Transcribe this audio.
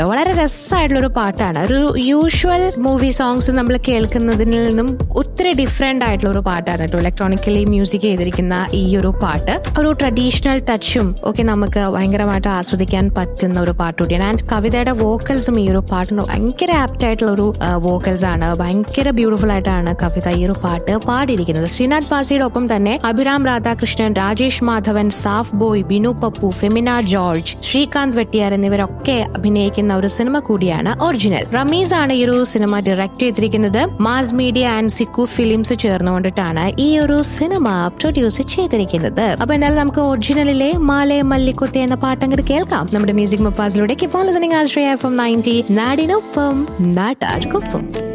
കേട്ടോ വളരെ രസമായിട്ടുള്ള ഒരു പാട്ടാണ് ഒരു യൂഷ്വൽ മൂവി സോങ്സ് നമ്മൾ കേൾക്കുന്നതിൽ നിന്നും ഒത്തിരി ഡിഫറെന്റ് ആയിട്ടുള്ള ഒരു പാട്ടാണ് കേട്ടോ ഇലക്ട്രോണിക്കലി മ്യൂസിക് ചെയ്തിരിക്കുന്ന ഈ ഒരു പാട്ട് ഒരു ട്രഡീഷണൽ ടച്ചും ഒക്കെ നമുക്ക് ഭയങ്കരമായിട്ട് ആസ്വദിക്കാൻ പറ്റുന്ന ഒരു പാട്ട് കൂടിയാണ് ആൻഡ് കവിതയുടെ വോക്കൽസും ഈ ഒരു പാട്ടിന് ഭയങ്കര ആപ്റ്റ് ആയിട്ടുള്ള ഒരു വോക്കൽസ് ആണ് ഭയങ്കര ബ്യൂട്ടിഫുൾ ആയിട്ടാണ് കവിത ഈ ഒരു പാട്ട് പാടിയിരിക്കുന്നത് ശ്രീനാഥ് പാസിയുടെ ഒപ്പം തന്നെ അഭിരാം രാധാകൃഷ്ണൻ രാജേഷ് മാധവൻ സാഫ് ബോയ് ബിനു പപ്പു ഫെമിന ജോർജ് ശ്രീകാന്ത് വെട്ടിയാർ എന്നിവരൊക്കെ അഭിനയിക്കുന്ന ഒരു സിനിമ കൂടിയാണ് ഒറിജിനൽ റമീസ് ആണ് ഈ ഒരു സിനിമ ഡയറക്ട് ചെയ്തിരിക്കുന്നത് mass media and Sikku films ചേർന്നുകൊണ്ടിട്ടാണ് ഈ ഒരു സിനിമ പ്രൊഡ്യൂസ് ചെയ്തിരിക്കുന്നത് അപ്പൊ എന്തായാലും നമുക്ക് ഒറിജിനലിലെ മാലെ മല്ലിക്കുത്തി എന്ന പാട്ടങ്ങോട്ട് കേൾക്കാം നമ്മുടെ മ്യൂസിക് മപ്പാസിലൂടെ കിപ്പോൾ listening Ashraya F M ninety നാടിനൊപ്പം നാട്ടാർക്കൊപ്പം